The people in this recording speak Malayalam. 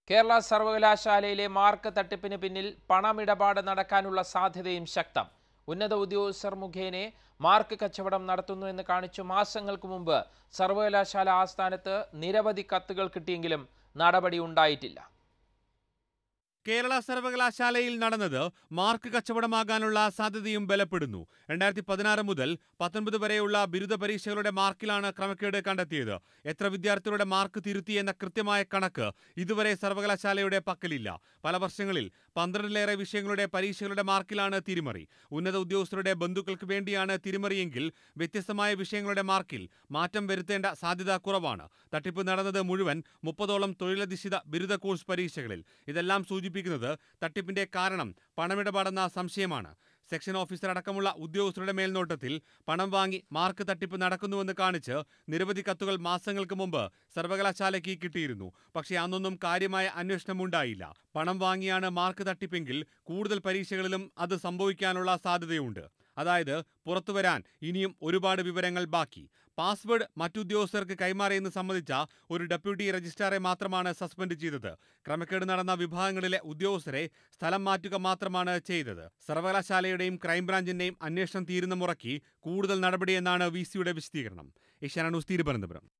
കേരള സർവകലാശാലയിലെ മാർക്ക് തട്ടിപ്പിന് പിന്നിൽ പണമിടപാട് നടക്കാനുള്ള സാധ്യതയും ശക്തം ഉന്നത ഉദ്യോഗസ്ഥർ മുഖേന മാർക്ക് കച്ചവടം നടത്തുന്നു എന്ന് കാണിച്ചു മാസങ്ങൾക്ക് മുമ്പ് സർവകലാശാല ആസ്ഥാനത്ത് നിരവധി കത്തുകൾ കിട്ടിയെങ്കിലും നടപടി ഉണ്ടായിട്ടില്ല കേരള സർവകലാശാലയിൽ നടന്നത് മാർക്ക് കച്ചവടമാകാനുള്ള സാധ്യതയും ബലപ്പെടുന്നു രണ്ടായിരത്തി പതിനാറ് മുതൽ പത്തൊൻപത് വരെയുള്ള ബിരുദ പരീക്ഷകളുടെ മാർക്കിലാണ് ക്രമക്കേട് കണ്ടെത്തിയത് എത്ര വിദ്യാർത്ഥികളുടെ മാർക്ക് തിരുത്തി എന്ന കൃത്യമായ കണക്ക് ഇതുവരെ സർവകലാശാലയുടെ പക്കലില്ല പല വർഷങ്ങളിൽ പന്ത്രണ്ടിലേറെ വിഷയങ്ങളുടെ പരീക്ഷകളുടെ മാർക്കിലാണ് തിരിമറി ഉന്നത ഉദ്യോഗസ്ഥരുടെ ബന്ധുക്കൾക്ക് വേണ്ടിയാണ് തിരിമറിയെങ്കിൽ വ്യത്യസ്തമായ വിഷയങ്ങളുടെ മാർക്കിൽ മാറ്റം വരുത്തേണ്ട സാധ്യത കുറവാണ് തട്ടിപ്പ് നടന്നത് മുഴുവൻ മുപ്പതോളം തൊഴിലധിഷ്ഠിത ബിരുദ കോഴ്സ് പരീക്ഷകളിൽ ഇതെല്ലാം സൂചിപ്പിക്കുന്നത് തട്ടിപ്പിന്റെ കാരണം പണമിടപാടെന്ന സംശയമാണ് സെക്ഷൻ ഓഫീസർ അടക്കമുള്ള ഉദ്യോഗസ്ഥരുടെ മേൽനോട്ടത്തിൽ പണം വാങ്ങി മാർക്ക് തട്ടിപ്പ് നടക്കുന്നുവെന്ന് കാണിച്ച് നിരവധി കത്തുകൾ മാസങ്ങൾക്ക് മുമ്പ് സർവകലാശാലയ്ക്ക് കിട്ടിയിരുന്നു പക്ഷേ അന്നൊന്നും കാര്യമായ അന്വേഷണമുണ്ടായില്ല പണം വാങ്ങിയാണ് മാർക്ക് തട്ടിപ്പെങ്കിൽ കൂടുതൽ പരീക്ഷകളിലും അത് സംഭവിക്കാനുള്ള സാധ്യതയുണ്ട് അതായത് പുറത്തുവരാൻ ഇനിയും ഒരുപാട് വിവരങ്ങൾ ബാക്കി പാസ്വേഡ് മറ്റുദ്യോഗസ്ഥർക്ക് കൈമാറിയെന്ന് സംബന്ധിച്ച ഒരു ഡെപ്യൂട്ടി രജിസ്ട്രാറെ മാത്രമാണ് സസ്പെൻഡ് ചെയ്തത് ക്രമക്കേട് നടന്ന വിഭാഗങ്ങളിലെ ഉദ്യോഗസ്ഥരെ സ്ഥലം മാറ്റുക മാത്രമാണ് ചെയ്തത് സർവകലാശാലയുടെയും ക്രൈംബ്രാഞ്ചിന്റെയും അന്വേഷണം തീരുന്ന മുറയ്ക്ക് കൂടുതൽ നടപടിയെന്നാണ് വി സിയുടെ വിശദീകരണം ഏഷ്യാന ന്യൂസ് തിരുവനന്തപുരം